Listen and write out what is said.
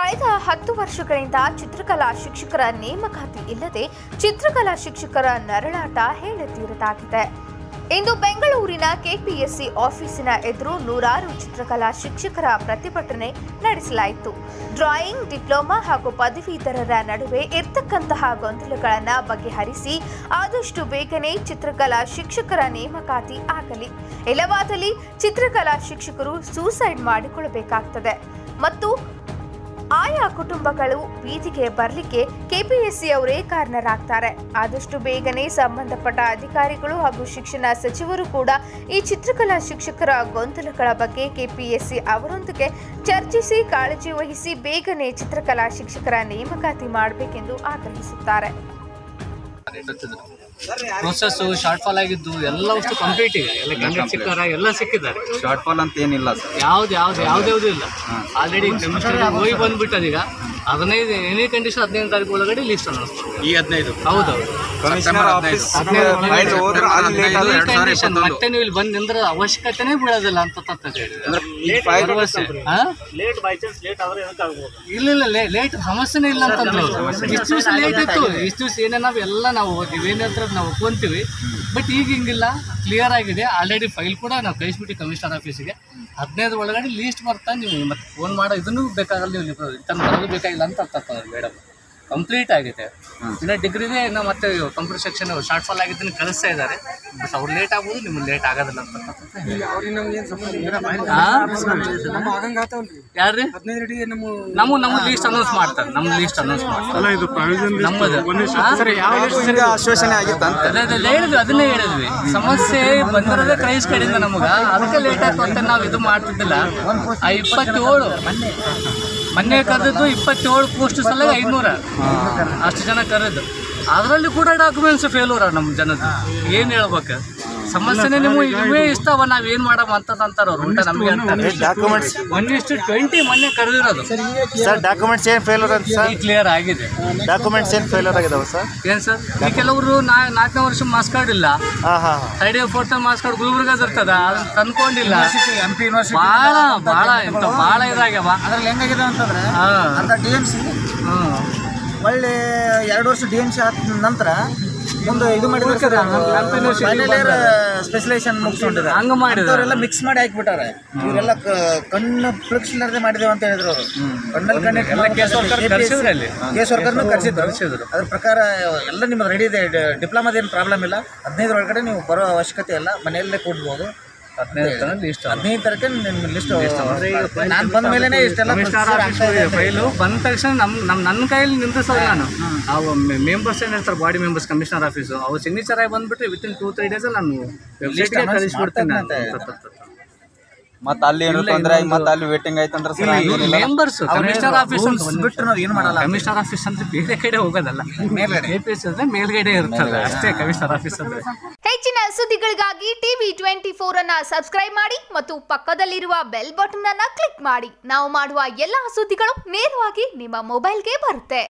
ಕಳೆದ ಹತ್ತು ವರ್ಷಗಳಿಂದ ಚಿತ್ರಕಲಾ ಶಿಕ್ಷಕರ ನೇಮಕಾತಿ ಇಲ್ಲದೆ ಚಿತ್ರಕಲಾ ಶಿಕ್ಷಕರ ನರಳಾಟ ಹೇಳುತ್ತೀರದಾಗಿದೆ ಇಂದು ಬೆಂಗಳೂರಿನ ಕೆಪಿಎಸ್ಸಿ ಆಫೀಸಿನ ಎದುರು ನೂರಾರು ಚಿತ್ರಕಲಾ ಶಿಕ್ಷಕರ ಪ್ರತಿಭಟನೆ ನಡೆಸಲಾಯಿತು ಡ್ರಾಯಿಂಗ್ ಡಿಪ್ಲೊಮಾ ಹಾಗೂ ಪದವೀಧರರ ನಡುವೆ ಇರ್ತಕ್ಕಂತಹ ಗೊಂದಲಗಳನ್ನು ಬಗೆಹರಿಸಿ ಆದಷ್ಟು ಬೇಗನೆ ಚಿತ್ರಕಲಾ ಶಿಕ್ಷಕರ ನೇಮಕಾತಿ ಆಗಲಿ ಇಲ್ಲವಾದಲ್ಲಿ ಚಿತ್ರಕಲಾ ಶಿಕ್ಷಕರು ಸೂಸೈಡ್ ಮಾಡಿಕೊಳ್ಳಬೇಕಾಗ್ತದೆ ಮತ್ತು ಆಯಾ ಕುಟುಂಬಗಳು ಬೀದಿಗೆ ಬರಲಿಕ್ಕೆ ಕೆಪಿಎಸ್ಸಿ ಅವರೇ ಕಾರಣರಾಗ್ತಾರೆ ಆದಷ್ಟು ಬೇಗನೆ ಸಂಬಂಧಪಟ್ಟ ಅಧಿಕಾರಿಗಳು ಹಾಗೂ ಶಿಕ್ಷಣ ಸಚಿವರು ಕೂಡ ಈ ಚಿತ್ರಕಲಾ ಶಿಕ್ಷಕರ ಗೊಂದಲಗಳ ಬಗ್ಗೆ ಕೆಪಿಎಸ್ಸಿ ಅವರೊಂದಿಗೆ ಚರ್ಚಿಸಿ ಕಾಳಜಿ ವಹಿಸಿ ಬೇಗನೆ ಚಿತ್ರಕಲಾ ಶಿಕ್ಷಕರ ನೇಮಕಾತಿ ಮಾಡಬೇಕೆಂದು ಆಗ್ರಹಿಸುತ್ತಾರೆ ಪ್ರೊಸೆಸ್ ಶಾರ್ಟ್ ಫಾಲ್ ಆಗಿದ್ದು ಎಲ್ಲ ವಸ್ತು ಕಂಪ್ಲೀಟ್ ಇದೆ ಎಲ್ಲ ಕ್ಯಾಂಡಿಡೇಟ್ ಸಿಕ್ಕಾರ ಎಲ್ಲ ಸಿಕ್ಕಿದ್ದಾರೆ ಶಾರ್ಟ್ ಫಾಲ್ ಅಂತ ಏನಿಲ್ಲ ಸರ್ ಯಾವ್ದು ಯಾವ್ದು ಯಾವ್ದ್ಯಾವ್ದು ಇಲ್ಲ ಆಲ್ರೆಡಿ ಹೋಗಿ ಬಂದ್ಬಿಟ್ಟದೀಗ ಹದಿನೈದು ಎನಿ ಕಂಡೀಷನ್ ಹದಿನೈದು ತಾರೀಕು ಒಳಗಡೆ ಲಿಸ್ಟ್ ಅನ್ನಿಸ್ತಾರೆ ಈ ಹದಿನೈದು ಹೌದೌದು ಕಮಿಷನರ್ ಆಫೀಸ್ ಹದಿನೈದು ಹೋದ್ರೆ ಅಲ್ಲಿ late ಆದ್ರೆ Any ಎರಡ್ ಸಾವಿರದ condition ಇಪ್ಪತ್ತೊಂದು. ಮತ್ತೆ ನೀವು ಇಲ್ಲಿ ಬಂದು ನಿಂದ್ರೆ ಅವಶ್ಯಕತೆನೇ ಬೀಳೋದಿಲ್ಲ ಅಂತ ತತ್ತ ಹೇಳಿದ್ರು ಅಂದ್ರೆ ಈ ಫೈಲ್ ಭರವಸೆ ಹಾ? ಲೇಟ್ ಬೈ ಚಾನ್ಸ್ ಲೇಟ್ ಆದ್ರೆ ಏನಕ್ಕೆ ಆಗ್ಬೋದು ಇಲ್ಲ ಇಲ್ಲ ಲೇಟ್ ಸಮಸ್ಯೆನೇ ಇಲ್ಲ ಅಂತಂದ್ರು ಇಷ್ಟು ದಿವಸ ಲೇಟ್ ಇತ್ತು ಇಷ್ಟು ದಿವಸ ಏನೇ ನಾವು ಎಲ್ಲ ನಾವು ಇವೇನಂತ ನಾವು ಒಪ್ಕೊಂತೀವಿ ಬಟ್ ಈಗ ಹಿಂಗಿಲ್ಲ ಕ್ಲಿಯರ್ ಆಗಿದೆ ಆಲ್ರೆಡಿ ಫೈಲ್ ಕೂಡ ನಾವು ಕಳಿಸ್ಬಿಟ್ಟು ಕಮಿಷನರ್ ಆಫೀಸಿಗೆ ಹದಿನೈದು ಒಳಗಡೆ ಲೀಸ್ಟ್ ಬರ್ತಾ ನೀವು ಮತ್ತೆ ಫೋನ್ ಮಾಡೋ ಇದನ್ನು ಬೇಕಾಗಲ್ಲ ನೀವು ತನ್ನ ಬರೋದು ಬೇಕಾಗಿಲ್ಲ ಅಂತ ಮೇಡಮ್ ಕಂಪ್ಲೀಟ್ ಆಗಿದೆ ಇನ್ನು ಡಿಗ್ರಿನೇ ಇನ್ನು ಮತ್ತೆ ಕಂಪ್ಯೂಟರ್ ಸೆಕ್ಷನ್ ಶಾರ್ಟ್ ಫಾಲ್ ಆಗಿದ್ದನ್ನು ಕಳಿಸ್ತಾ ಇದ್ದಾರೆ ಬಟ್ ಅವ್ರು ಲೇಟ್ ಆಗ್ಬೋದು ನಿಮ್ಗೆ ಲೇಟ್ ಆಗೋದಿಲ್ಲ ಅಂತ ಯಾರ್ರಿ ನಮ್ಮ ನಮ್ಮ ಲೀಸ್ಟ್ ಅನೌನ್ಸ್ ಮಾಡ್ತಾರೆ ನಮ್ಮ ಲೀಸ್ಟ್ ಅನೌನ್ಸ್ ಮಾಡ್ತಾರೆ ನಮ್ಮದು ಈಗ ಆಶ್ವಾಸನೆ ಆಗಿತ್ತು ಅಂತ ಅದೇ ಅದೇ ಹೇಳಿದ್ವಿ ಅದನ್ನೇ ಹೇಳಿದ್ವಿ ಸಮಸ್ಯೆ ಬಂದಿರೋದೇ ಕ್ರೈಸ್ ಕಡೆಯಿಂದ ನಮಗ ಅದಕ್ಕೆ ಲೇಟ್ ಆಯ್ತು ಅಂತ ನಾವು ಇದು ಮಾಡ್ತಿದ್ದಿಲ್ಲ ಆ ಇಪ್ಪತ್ತೇಳು ಮೊನ್ನೆ ಕರೆದಿದ್ದು ಇಪ್ಪತ್ತೇಳು ಪೋಸ್ಟ್ ಸಲ ಐನೂರ ಅಷ್ಟು ಜನ ಕರೆದು ಅದರಲ್ಲಿ ಕೂಡ ಡಾಕ್ಯುಮೆಂಟ್ಸ್ ಫೇಲ್ಯೂರ ನಮ್ಮ ಜನದ್ದು ಏನು ಹೇಳ್ಬೇಕು ಸಮಸ್ಯೆನೇ ನಿಮ್ಗೆ ಇವೇ ಇಷ್ಟವ ನಾವ್ ಏನ್ ಮಾಡಮ್ಮ ಅಂತ ಅಂತಾರ ಅವ್ರು ಉಲ್ಟಾ ನಮ್ಗೆ ಅಂತಾರೆ ಡಾಕ್ಯುಮೆಂಟ್ಸ್ ಒನ್ ಇಷ್ಟು ಟ್ವೆಂಟಿ ಮೊನ್ನೆ ಕರೆದಿರೋದು ಸರ್ ಡಾಕ್ಯುಮೆಂಟ್ಸ್ ಏನು ಫೇಲ್ಯೂರ್ ಅಂತ ಸರ್ ಈ ಕ್ಲಿಯರ್ ಆಗಿದೆ ಡಾಕ್ಯುಮೆಂಟ್ಸ್ ಏನು ಫೇಲ್ಯೂರ್ ಆಗಿದಾವೆ ಸರ್ ಏನ್ ಸರ್ ಈ ಕೆಲವರು ನಾಲ್ಕನೇ ವರ್ಷ ಮಾರ್ಕ್ಸ್ ಕಾರ್ಡ್ ಇಲ್ಲ ಹಾಂ ಹಾಂ third year fourth marks card ಗುಲ್ಬರ್ಗದ ಇರ್ತದ ಅದನ್ನ ತಂದ್ಕೊಂಡಿಲ್ಲ ಭಾಳ ಭಾಳ ಎಂತ ಭಾಳ ಇದಾಗ್ಯಾವ ಅದ್ರಲ್ಲಿ ಹೆಂಗಾಗಿದೆ ಅಂತಂದ್ರೆ ಹಾ ಅಂತ ಡಿ ಎಮ್ ಸಿ ಹ್ಮ್. ಒಳ್ಳೆ ಎರಡು ವರ್ಷ ಡಿ ಎಮ್ ಸಿ ಆದ ನಂತರ ಮುಂದೆ ಇದು ಮಾಡಿದ್ರೆ ಫೈನಲ್ ಇಯರ್ ಸ್ಪೆಷಲೈಸೇಷನ್ ಮುಗಿಸ್ಕೊಂಡಿದ್ದಾರೆ ಹಂಗ ಮಾಡಿದ್ರು ಅವರೆಲ್ಲ ಮಿಕ್ಸ್ ಮಾಡಿ ಹಾಕ್ಬಿಟ್ಟಾರೆ ಇವರೆಲ್ಲ ಕ- ಕಣ್ಣು ಪ್ಲಕ್ಷಿಲ್ಲದೆ ಮಾಡಿದೇವೆ ಅಂತ ಹೇಳಿದ್ರು ಅವರು ಕಣ್ಣಲ್ಲಿ ಕಣ್ಣು ಎಲ್ಲ ಕೇಸ್ ವರ್ಕರ್ ಕರ್ಸಿದ್ರು ಅಲ್ಲಿ. ಕೇಸ್ ವರ್ಕರ್ನು ಕರ್ಸಿದ್ರು ಕರ್ಸಿದ್ರು. ಅದ್ರ ಪ್ರಕಾರ ಎಲ್ಲ ನಿಮ್ಮದು ರೆಡಿ ಇದೆ ಡಿಪ್ಲೊಮಾದ ಏನು ಪ್ರಾಬ್ಲಮ್ ಇಲ್ಲ ಹದಿನೈದರ ಒಳಗಡೆ ನೀವು ಬರೋ ಅವಶ್ಯಕತೆ ಇಲ್ಲ ಮನೆಯಲ್ಲೇ ಕೊಡ್ಬೋದು ಹದಿನೈದು ತನ list ಅದ. ಹದಿನೈದು ತಾರೀಕು ನಿಮ್ಮ ಲಿಸ್ಟ್ ನಾನು ಬಂದ ಮೇಲೆನೆ ಇಷ್ಟೆಲ್ಲ ಕಮಿಷನರ್ procedure ಆಫೀಸ್ ಆಗ್ತಾ ಇದೆ ಅಂತ ಫೈಲು ಬಂದ ತಕ್ಷಣ ನಮ್ ನಮ್ ನನ್ನ ಕೈಯಲ್ಲಿ ನಿಂದಿಸೋದು ನಾನು ಅವು ಮೆಂಬರ್ಸ್ ಏನ್ ಹೇಳ್ತಾರೆ ಬಾಡಿ ಮೆಂಬರ್ಸ್ ಕಮಿಷನರ್ ಆಫೀಸು ಅವ್ರು ಸಿಗ್ನೇಚರ್ ಆಗಿ ಬಂದ್ಬಿಟ್ರೆ within two three days ನಾನು ವೆಬ್ಸೈಟ್ಗೆ announce ಕಳಿಸ್ಬಿಡ್ತೀನಿ ನಾನು ಮಾಡ್ತಾರೆ ಮತ್ತೆ ಅಲ್ಲಿ ಏನು ತೊಂದರೆ ಆಗಿ ಮತ್ತೆ ಅಲ್ಲಿ ವೇಟಿಂಗ್ ಆಯ್ತಂದ್ರೆ ಸರ್ ಹಂಗೇನಿಲ್ಲ ಮೆಂಬರ್ಸ್ ಕಮಿಷನರ್ ಆಫೀಸ್ ಅಂತ ಬಿಟ್ರು ನಾವು ಏನು ಮಾಡಲ್ಲ ಕಮಿಷನರ್ ಆಫೀಸ್ ಅಂದ್ರೆ ಬೇರೆ ಕಡೆ ಹೋಗೋದಲ್ಲ ಮೇಲ್ಗಡೆ. ಎ ಪಿ ಎಸ್ ಅಂದ್ರೆ ಮೇಲ್ಗಡೆ ಇರ್ತದೆ ಅಷ್ಟೇ ಕಮಿಷನರ್ ಆಫೀಸ್ ಅಂದ್ರೆ ಹೆಚ್ಚಿನ ಸುದ್ದಿಗಳಿಗಾಗಿ ಟಿವಿ ಟ್ವೆಂಟಿ ಫೋರ್ ಅನ್ನ ಸಬ್ಸ್ಕ್ರೈಬ್ ಮಾಡಿ ಮತ್ತು ಪಕ್ಕದಲ್ಲಿರುವ ಬೆಲ್ ಬಟನ್ ಅನ್ನ ಕ್ಲಿಕ್ ಮಾಡಿ ನಾವು ಮಾಡುವ ಎಲ್ಲಾ ಸುದ್ದಿಗಳು ನೇರವಾಗಿ ನಿಮ್ಮ ಮೊಬೈಲ್ಗೆ ಬರುತ್ತೆ